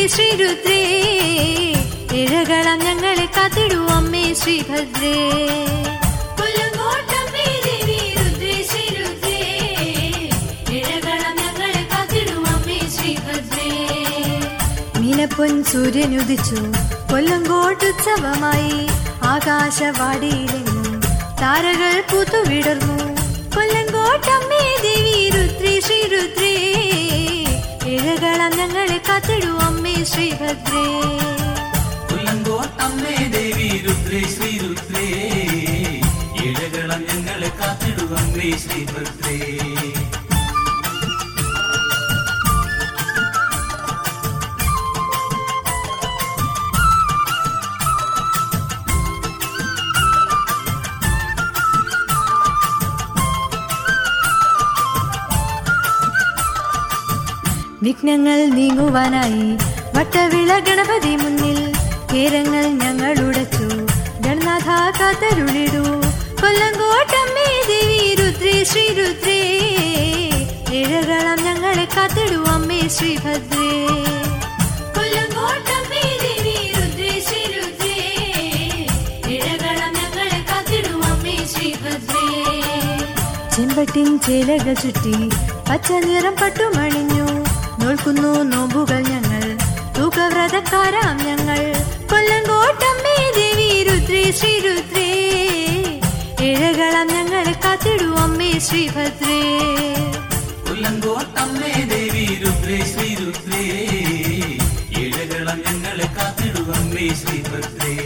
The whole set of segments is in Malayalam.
ശ്രീരുദ്രേ ഇഴകളം ഞങ്ങളെ കാത്തിടൂ അമ്മേ ശ്രീഭദ്രേ കൊല്ലങ്കോട്ടമ്മേ ദേവി രുദ്രേ ശ്രീരുദ്രേ ഇഴകളം ഞങ്ങളെ കാത്തിടൂ അമ്മേ ശ്രീഭദ്രേ മീനപ്പൊൻ സൂര്യനുദിച്ചു കൊല്ലങ്കോട്ടുത്സവമായി ആകാശവാടിയിലെങ്ങും താരകൾ പൂത്തുവിടർന്നു കൊല്ലങ്കോട്ടമ്മേ ദേവി രുദ്രേ ശ്രീരുദ്രേ ഇഴകളം ഞങ്ങളെ കാത്തിടൂ അമ്മേ ശ്രീഭദ്രേ കൊല്ലങ്കോട്ടമ്മേ ദേവി രുദ്രേ ശ്രീരുദ്രേ ഇഴകളം ഞങ്ങളെ കാത്തിടുവമ്മേ ശ്രീഭദ്രേ വിഘ്നങ്ങൾ നീങ്ങുവാനായി വട്ടവിള ഗണപതി മുന്നിൽ കേരങ്ങൾ ഞങ്ങൾ ഉടച്ചു ഗണനാഥ കാത്തരുളിടൂ കൊല്ലങ്കോട്ടമ്മേ ദേവി രുദ്രേ ശ്രീരുദ്രേ ഇഴകളം ഞങ്ങളെ കാത്തിടൂ അമ്മേ ശ്രീഭദ്രേ കൊല്ലങ്കോട്ടമ്മേ ദേവി രുദ്രേ ശ്രീരുദ്രേ ഇഴകളം ഞങ്ങളെ കാത്തിടൂ അമ്മേ ശ്രീഭദ്രേ ചെമ്പട്ടിൻ ചേലകൾ ചുറ്റി പച്ച നിറം പട്ടുമണിഞ്ഞു നോൽക്കുന്നു നോമ്പുകൾ ഞങ്ങൾ തൂക്കവ്രതക്കാരാം ഞങ്ങൾ കൊല്ലങ്കോട്ടമ്മേ ദേവി രുദ്രേ ശ്രീരുദ്രേ ഇഴകളം ഞങ്ങളെ കാത്തിടൂ അമ്മേ ശ്രീഭദ്രേ കൊല്ലങ്കോട്ടമ്മേ ദേവി രുദ്രേ ശ്രീരുദ്രേ ഇഴകളം ഞങ്ങളെ കാത്തിടുവമ്മേ ശ്രീഭദ്രേ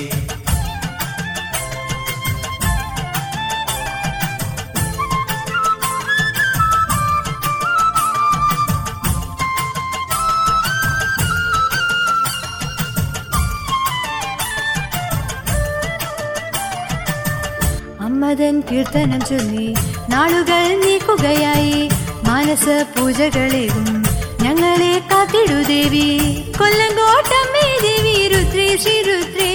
അമ്മതൻ കീർത്തനം ചൊല്ലി നാളുകൾ നീക്കുകയായി മാനസ പൂജകളേകും ഞങ്ങളെ കാത്തിടു ദേവി കൊല്ലങ്കോട്ടമ്മേ ദേവി രുദ്രേ ശ്രീരുദ്രേ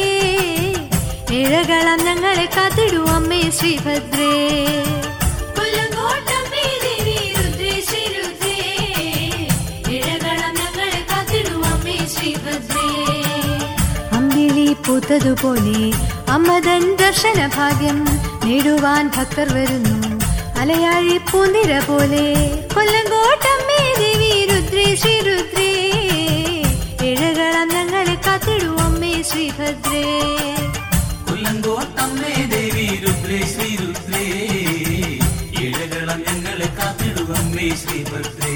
ഇഴകളം ഞങ്ങളെ കാത്തിടു അമ്മേ ശ്രീഭദ്രേ കൊല്ലങ്കോട്ടമ്മേ ദേവി രുദ്രേ ശ്രീരുദ്രേ ഇഴകളം ഞങ്ങളെ കാത്തിടു അമ്മേ ശ്രീഭദ്രേ അമ്പിളി പൂത്തതുപോലെ അമ്മതൻ ദർശന ഭാഗ്യം നേടുവാൻ ഭക്തർ വരുന്നു അലയാഴി പൂന്തിര പോലെ കൊല്ലങ്കോട്ടമ്മേ ദേവി രുദ്രേ ശ്രീരുദ്രേ ഇഴകളം ഞങ്ങളെ കാത്തിടൂ അമ്മേ ശ്രീഭദ്രേ കൊല്ലങ്കോട്ടമ്മേ ദേവി രുദ്രേ ശ്രീരുദ്രേ ഇഴകളം ഞങ്ങളെ കാത്തിടുവമ്മേ ശ്രീഭദ്രേ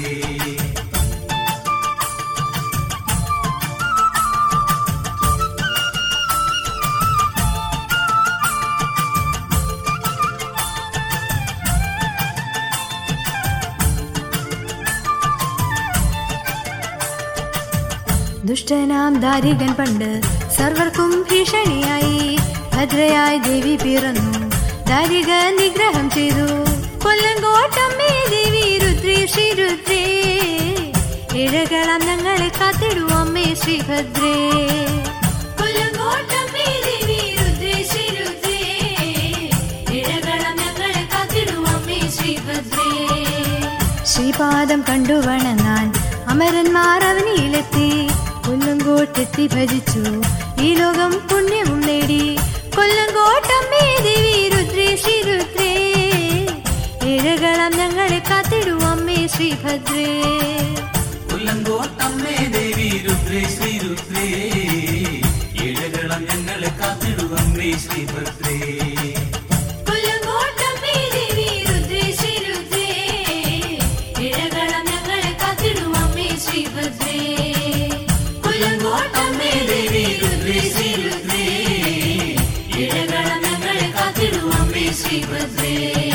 ദുഷ്ടനാം ദാരികൻ പണ്ട് സർവർക്കും ഭീഷണിയായി ഭദ്രയായി ദേവി പിറന്നു ദാരിക നിഗ്രഹം ചെയ്തു കൊല്ലങ്കോട്ടമ്മേ ദേവി രുദ്രേ ശ്രീരുദ്രേ ഇഴകളം ഞങ്ങളെ കാത്തിടൂ അമ്മേ ശ്രീഭദ്രേ കൊല്ലങ്കോട്ടമ്മേ ദേവി രുദ്രേ ശ്രീരുദ്രേ ഇഴകളം ഞങ്ങളെ കാത്തിടൂ അമ്മേ ശ്രീഭദ്രേ ശ്രീപാദം കണ്ടു വണങ്ങാൻ അമരന്മാർ അവനിയിലെത്തി കൊല്ലങ്കോട്ടെത്തി ഭജിച്ചു ഈ ലോകം പുണ്യവും നേടി കൊല്ലങ്കോട്ടമ്മേ ദേവി രുദ്രേ ശ്രീരുദ്രേ ഇഴകളം ഞങ്ങളെ കാത്തിടൂ അമ്മേ ശ്രീഭദ്രേ കൊല്ലങ്കോട്ടമ്മേ ദേവി രുദ്രേ ശ്രീരുദ്രേ ഇഴകളം ഞങ്ങളെ കാത്തിടുവമ്മേ ശ്രീഭദ്രേ കൊല്ലങ്കോട്ടമ്മേ ദേവി രുദ്രേ ശ്രീരുദ്രേ ഇഴകളം ഞങ്ങളെ കാത്തിടൂ അമ്മേ ശ്രീഭദ്രേ കൊല്ലങ്കോട്ടമ്മേ ദേവി രുദ്രേ ശ്രീരുദ്രേ ഇഴകളം ഞങ്ങളെ കാത്തിടുവമ്മേ ശ്രീഭദ്രേ